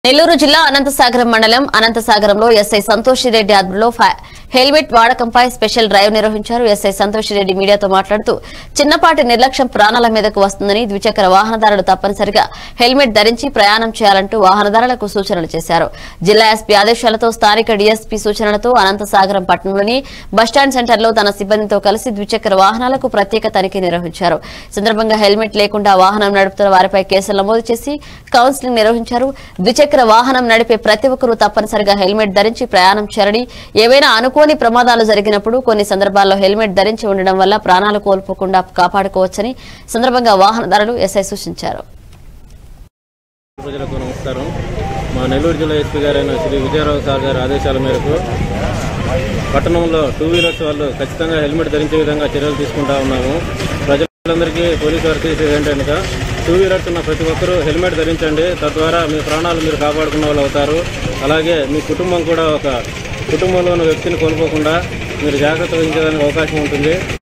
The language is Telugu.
నెల్లూరు జిల్లా అనంతసాగరం మండలం అనంతసాగరంలో ఎస్ఐ సంతోషిరెడ్డి ఆధ్వర్యంలో ఫై- హెల్మెట్ వాడకంపై స్పెషల్ డ్రైవ్ నిర్వహించారు ఎస్ఐ సంతోషిరెడ్డి మీడియాతో మాట్లాడుతూ చిన్నపాటి నిర్లక్ష్యం ప్రాణాల మీదకు వస్తుందని ద్విచక్ర వాహనదారులు తప్పనిసరిగా హెల్మెట్ ధరించి ప్రయాణం చేయాలంటూ వాహనదారులకు సూచనలు చేశారు జిల్లా ఎస్పీ ఆదేశాలతో స్థానిక డీఎస్పీ సూచనలతో అనంతసాగరం పట్టణంలోని బస్టాండ్ సెంటర్లో తన సిబ్బందితో కలిసి ద్విచక్ర వాహనాలకు ప్రత్యేక తనిఖీ నిర్వహించారు ఈ సందర్భంగా హెల్మెట్ లేకుండా వాహనం నడుపుతున్న వారిపై కేసులు నమోదు చేసి కౌన్సిలింగ్ నిర్వహించారు ద్విచక్ర వాహనం నడిపే ప్రతి ఒక్కరూ తప్పనిసరిగా హెల్మెట్ ధరించి ప్రయాణం చేరని ఏవైనా అనుకోని ప్రమాదాలు జరిగినప్పుడు కొన్ని సందర్భాల్లో హెల్మెట్ ధరించి ఉండడం వల్ల ప్రాణాలు కోల్పోకుండా కాపాడుకోవచ్చని ఈ సందర్భంగా వాహనదారులు ఎస్ఐ సూచించారు ప్రజలకు నమస్కారం మా నెల్లూరు జిల్లా ఎస్పీ గారైన శ్రీ విజయరావు సార్ గారి ఆదేశాల మేరకు పట్టణంలో టూ వీలర్స్ వాళ్ళు ఖచ్చితంగా హెల్మెట్ ధరించే విధంగా చర్యలు తీసుకుంటా ఉన్నాము ప్రజలందరికీ పోలీసు వారు చేసేది ఏంటనగా టూ వీలర్స్ ఉన్న ప్రతి ఒక్కరూ హెల్మెట్ ధరించండి తద్వారా మీ ప్రాణాలు మీరు కాపాడుకున్న వాళ్ళు అవుతారు అలాగే మీ కుటుంబం కూడా ఒక కుటుంబంలో ఉన్న వ్యక్తిని కోల్పోకుండా మీరు జాగ్రత్త వహించడానికి అవకాశం ఉంటుంది